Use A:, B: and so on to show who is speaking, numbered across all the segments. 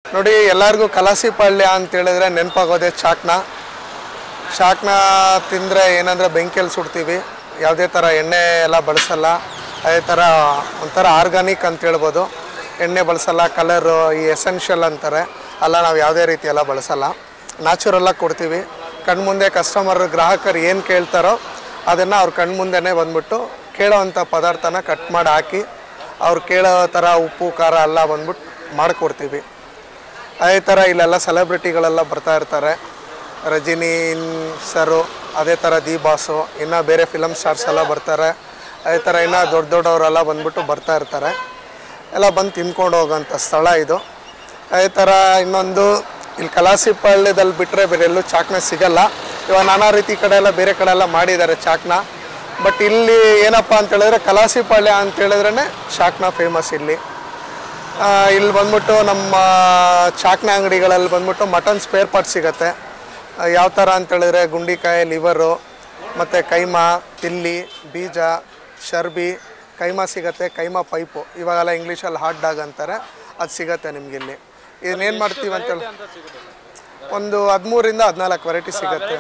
A: ನೋಡಿ ಎಲ್ಲರಿಗೂ ಕಲಾಸಿ ಪಾಳ್ಯ ಅಂತ ಹೇಳಿದ್ರೆ ನೆನಪಾಗೋದೆ ಚಾಕ್ನ ಶಾಕ್ನ ತಿಂದರೆ ಏನಂದರೆ ಬೆಂಕಿಯಲ್ಲಿ ಸುಡ್ತೀವಿ ಯಾವುದೇ ಥರ ಎಣ್ಣೆ ಎಲ್ಲ ಬಳಸಲ್ಲ ಅದೇ ಥರ ಒಂಥರ ಆರ್ಗಾನಿಕ್ ಅಂತ ಹೇಳ್ಬೋದು ಎಣ್ಣೆ ಬಳಸಲ್ಲ ಕಲರು ಈ ಎಸೆನ್ಷಿಯಲ್ ಅಂತಾರೆ ಅಲ್ಲ ನಾವು ಯಾವುದೇ ರೀತಿ ಎಲ್ಲ ಬಳಸಲ್ಲ ನ್ಯಾಚುರಲ್ಲಾಗಿ ಕೊಡ್ತೀವಿ ಕಣ್ಮುಂದೆ ಕಸ್ಟಮರ್ ಗ್ರಾಹಕರು ಏನು ಕೇಳ್ತಾರೋ ಅದನ್ನು ಅವ್ರ ಕಣ್ಮುಂದೆನೇ ಬಂದ್ಬಿಟ್ಟು ಕೇಳೋವಂಥ ಪದಾರ್ಥನ ಕಟ್ ಮಾಡಿ ಹಾಕಿ ಅವ್ರು ಕೇಳೋ ಥರ ಉಪ್ಪು ಖಾರ ಎಲ್ಲ ಬಂದ್ಬಿಟ್ಟು ಮಾಡಿಕೊಡ್ತೀವಿ ಅದೇ ಥರ ಇಲ್ಲೆಲ್ಲ ಸೆಲೆಬ್ರಿಟಿಗಳೆಲ್ಲ ಬರ್ತಾ ಇರ್ತಾರೆ ರಜಿನಿ ಸರು ಅದೇ ಥರ ದಿ ಬಾಸು ಇನ್ನು ಬೇರೆ ಫಿಲಮ್ ಸ್ಟಾರ್ಸ್ ಎಲ್ಲ ಬರ್ತಾರೆ ಅದೇ ಥರ ಇನ್ನು ದೊಡ್ಡ ದೊಡ್ಡವರೆಲ್ಲ ಬಂದ್ಬಿಟ್ಟು ಬರ್ತಾ ಇರ್ತಾರೆ ಎಲ್ಲ ಬಂದು ತಿನ್ಕೊಂಡು ಹೋಗೋಂಥ ಸ್ಥಳ ಇದು ಅದೇ ಥರ ಇನ್ನೊಂದು ಇಲ್ಲಿ ಕಲಾಸಿಪಾಳ್ಯದಲ್ಲಿ ಬಿಟ್ಟರೆ ಬೇರೆ ಎಲ್ಲೂ ಚಾಕ್ನ ಸಿಗಲ್ಲ ಇವಾಗ ನಾನಾ ರೀತಿ ಕಡೆ ಎಲ್ಲ ಬೇರೆ ಕಡೆ ಎಲ್ಲ ಮಾಡಿದ್ದಾರೆ ಚಾಕ್ನ ಬಟ್ ಇಲ್ಲಿ ಏನಪ್ಪ ಅಂತ ಹೇಳಿದ್ರೆ ಕಲಾಸಿಪಾಳ್ಯ ಅಂತ ಹೇಳಿದ್ರೇ ಶಾಕ್ನ ಫೇಮಸ್ ಇಲ್ಲಿ ಆ, ಇಲ್ಲಿ ಬಂದ್ಬಿಟ್ಟು ನಮ್ಮ ಚಾಕ್ನ ಅಂಗಡಿಗಳಲ್ಲಿ ಬಂದ್ಬಿಟ್ಟು ಮಟನ್ ಸ್ಪೇರ್ ಪಾರ್ಟ್ ಸಿಗುತ್ತೆ ಯಾವ ಥರ ಅಂತ ಹೇಳಿದ್ರೆ ಗುಂಡಿಕಾಯಿ ಲಿವರು ಮತ್ತು ಕೈಮಾ ತಿಲ್ಲಿ ಬೀಜ ಶರ್ಬಿ ಕೈಮಾ ಸಿಗುತ್ತೆ ಕೈಮಾ ಪೈಪು ಇವಾಗೆಲ್ಲ ಇಂಗ್ಲೀಷಲ್ಲಿ ಹಾಟ್ ಡಾಗ್ ಅಂತಾರೆ ಅದು ಸಿಗುತ್ತೆ ನಿಮ್ಗೆ ಇಲ್ಲಿ ಇದನ್ನೇನು ಮಾಡ್ತೀವಿ ಅಂತೇಳಿ ಒಂದು ಹದಿಮೂರಿಂದ ಹದಿನಾಲ್ಕು ವೆರೈಟಿ ಸಿಗುತ್ತೆ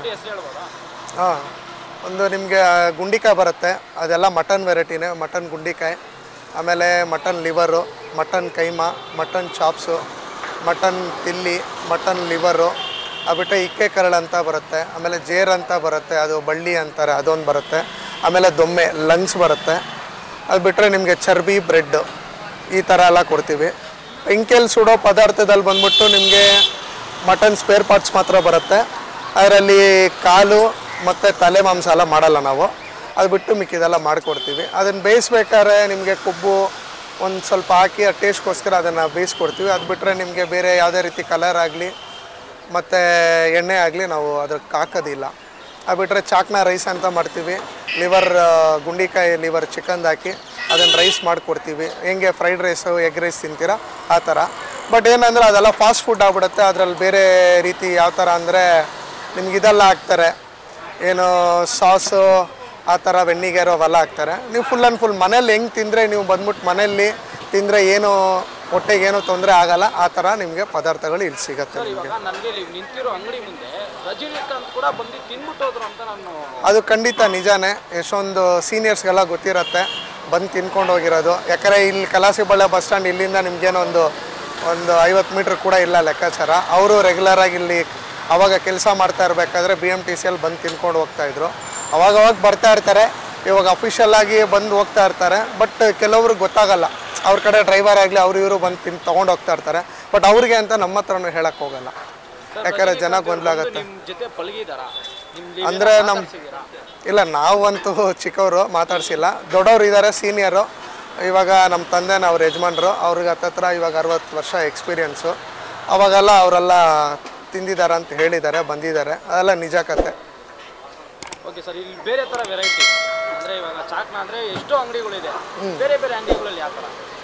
A: ಹಾಂ ಒಂದು ನಿಮಗೆ ಗುಂಡಿಕಾಯಿ ಬರುತ್ತೆ ಅದೆಲ್ಲ ಮಟನ್ ವೆರೈಟಿನೇ ಮಟನ್ ಗುಂಡಿಕಾಯಿ ಆಮೇಲೆ mutton liver mutton keema mutton chops mutton ತಿಲ್ಲಿ ಮಟನ್ ಲಿವರು ಅಬಿಟ್ಟರೆ ಇಕ್ಕೆ ಕರಳು ಅಂತ ಬರುತ್ತೆ ಆಮೇಲೆ ಜೇರ್ ಅಂತ ಬರುತ್ತೆ ಅದು ಬಳ್ಳಿ ಅಂತಾರೆ ಅದೊಂದು ಬರುತ್ತೆ ಆಮೇಲೆ ದೊಮ್ಮೆ ಲಂಗ್ಸ್ ಬರುತ್ತೆ ಅದು ಬಿಟ್ಟರೆ ನಿಮಗೆ ಚರ್ಬಿ ಬ್ರೆಡ್ಡು ಈ ಥರ ಎಲ್ಲ ಕೊಡ್ತೀವಿ ಬೆಂಕಿಯಲ್ಲಿ ಸುಡೋ ಪದಾರ್ಥದಲ್ಲಿ ಬಂದ್ಬಿಟ್ಟು ನಿಮಗೆ ಮಟನ್ ಸ್ಪೇರ್ ಪಾರ್ಟ್ಸ್ ಮಾತ್ರ ಬರುತ್ತೆ ಅದರಲ್ಲಿ ಕಾಲು ಮತ್ತು ತಲೆ ಮಾಂಸ ಎಲ್ಲ ಮಾಡಲ್ಲ ನಾವು ಅದು ಬಿಟ್ಟು ಮಿಕ್ಕಿದೆಲ್ಲ ಮಾಡಿಕೊಡ್ತೀವಿ ಅದನ್ನು ಬೇಯಿಸ್ಬೇಕಾದ್ರೆ ನಿಮಗೆ ಕೊಬ್ಬು ಒಂದು ಸ್ವಲ್ಪ ಹಾಕಿ ಆ ಟೇಸ್ಟ್ಗೋಸ್ಕರ ಅದನ್ನು ಬೇಯಿಸ್ಕೊಡ್ತೀವಿ ಅದು ಬಿಟ್ಟರೆ ನಿಮಗೆ ಬೇರೆ ಯಾವುದೇ ರೀತಿ ಕಲರ್ ಆಗಲಿ ಮತ್ತು ಎಣ್ಣೆ ಆಗಲಿ ನಾವು ಅದಕ್ಕೆ ಹಾಕೋದಿಲ್ಲ ಅದು ಬಿಟ್ಟರೆ ಚಾಕ್ನ ರೈಸ್ ಅಂತ ಮಾಡ್ತೀವಿ ಲಿವರ್ ಗುಂಡಿಕಾಯಿ ಲಿವರ್ ಚಿಕನ್ದು ಹಾಕಿ ಅದನ್ನು ರೈಸ್ ಮಾಡಿಕೊಡ್ತೀವಿ ಹೆಂಗೆ ಫ್ರೈಡ್ ರೈಸು ಎಗ್ ರೈಸ್ ತಿಂತೀರಾ ಆ ಥರ ಬಟ್ ಏನಂದರೆ ಅದೆಲ್ಲ ಫಾಸ್ಟ್ ಫುಡ್ ಆಗ್ಬಿಡುತ್ತೆ ಅದರಲ್ಲಿ ಬೇರೆ ರೀತಿ ಯಾವ ಥರ ಅಂದರೆ ನಿಮ್ಗೆ ಇದೆಲ್ಲ ಹಾಕ್ತಾರೆ ಏನು ಸಾಸು ಆ ಥರ ವೆಣ್ಣಿಗೆರು ಅವೆಲ್ಲ ಹಾಕ್ತಾರೆ ನೀವು ಫುಲ್ ಆ್ಯಂಡ್ ಫುಲ್ ಮನೇಲಿ ಹೆಂಗೆ ತಿಂದರೆ ನೀವು ಬಂದ್ಬಿಟ್ಟು ಮನೆಯಲ್ಲಿ ತಿಂದರೆ ಏನು ಹೊಟ್ಟೆಗೆ ಏನೂ ತೊಂದರೆ ಆಗಲ್ಲ ಆ ಥರ ನಿಮಗೆ ಪದಾರ್ಥಗಳು ಇಲ್ಲಿ ಸಿಗುತ್ತೆ ನಿಮಗೆ
B: ಇವಾಗ ನನಗೆ ಇಲ್ಲಿ ನಿಂತಿರೋ ಅಂಗಡಿ ಮುಂದೆ ರಜನಿಕಾಂತ್ ಕೂಡ ಬಂದು ತಿನ್ಬಿಟ್ಟು ಹೋದ್ರು ಅಂತ ನಾನು
A: ಅದು ಖಂಡಿತ ನಿಜಾನೇ ಎಷ್ಟೊಂದು ಸೀನಿಯರ್ಸ್ಗೆಲ್ಲ ಗೊತ್ತಿರುತ್ತೆ ಬಂದು ತಿನ್ಕೊಂಡು ಹೋಗಿರೋದು ಯಾಕಂದರೆ ಇಲ್ಲಿ ಕಲಾಸಿಬಳ್ಳ ಬಸ್ ಸ್ಟ್ಯಾಂಡ್ ಇಲ್ಲಿಂದ ನಿಮ್ಗೇನೋ ಒಂದು ಒಂದು ಐವತ್ತು ಮೀಟ್ರ್ ಕೂಡ ಇಲ್ಲ ಲೆಕ್ಕಾಚಾರ ಅವರು ರೆಗ್ಯುಲರಾಗಿ ಇಲ್ಲಿ ಅವಾಗ ಕೆಲಸ ಮಾಡ್ತಾ ಇರಬೇಕಾದ್ರೆ ಬಿ ಎಮ್ ಟಿ ಸಿಯಲ್ಲಿ ಬಂದು ತಿನ್ಕೊಂಡು ಹೋಗ್ತಾಯಿದ್ರು ಅವಾಗ ಅವಾಗ ಬರ್ತಾ ಇರ್ತಾರೆ ಇವಾಗ ಅಫಿಷಿಯಲ್ ಆಗಿ ಬಂದು ಹೋಗ್ತಾ ಇರ್ತಾರೆ ಬಟ್ ಕೆಲವ್ರಿಗೆ ಗೊತ್ತಾಗಲ್ಲ ಅವ್ರ ಕಡೆ ಡ್ರೈವರ್ ಆಗಲಿ ಅವ್ರು ಇವರು ಬಂದು ತಿನ್ ತೊಗೊಂಡು ಹೋಗ್ತಾ ಇರ್ತಾರೆ ಬಟ್ ಅವ್ರಿಗೆ ಅಂತ ನಮ್ಮ ಹತ್ರನೂ ಹೇಳಕ್ಕೆ ಹೋಗಲ್ಲ ಯಾಕಂದರೆ ಜನ ಗೊಂದಲಾಗತ್ತೆ
B: ನಿಮ್ಮ ಜೊತೆ ಪಳಗಿದಾರ ನಿಮ್ಗೆ
A: ಅಂದರೆ ನಮ್ಮ ಇಲ್ಲ ನಾವಂತೂ ಚಿಕ್ಕವರು ಮಾತಾಡ್ಸಿಲ್ಲ ದೊಡ್ಡವ್ರು ಇದ್ದಾರೆ ಸೀನಿಯರು ಇವಾಗ ನಮ್ಮ ತಂದೆ ಅವ್ರ ಯಜಮಾನ್ರು ಅವ್ರಿಗೆ ಹತ್ತತ್ರ ಇವಾಗ ಅರವತ್ತು ವರ್ಷ ಎಕ್ಸ್ಪೀರಿಯನ್ಸು ಅವಾಗೆಲ್ಲ ಅವರೆಲ್ಲ ತಿಂದಿದ್ದಾರೆ ಅಂತ ಹೇಳಿದ್ದಾರೆ ಬಂದಿದ್ದಾರೆ ಅದೆಲ್ಲ ನಿಜ ಕತೆ
B: ಓಕೆ ಸರ್ ಇಲ್ಲಿ ಬೇರೆ ಥರ ವೆರೈಟಿ ಅಂದರೆ ಇವಾಗ ಚಾಕ್ನ ಅಂದರೆ ಎಷ್ಟೋ ಅಂಗಡಿಗಳಿದೆ ಬೇರೆ ಬೇರೆ ಅಂಗಡಿಗಳಲ್ಲಿ ಯಾವ ಥರ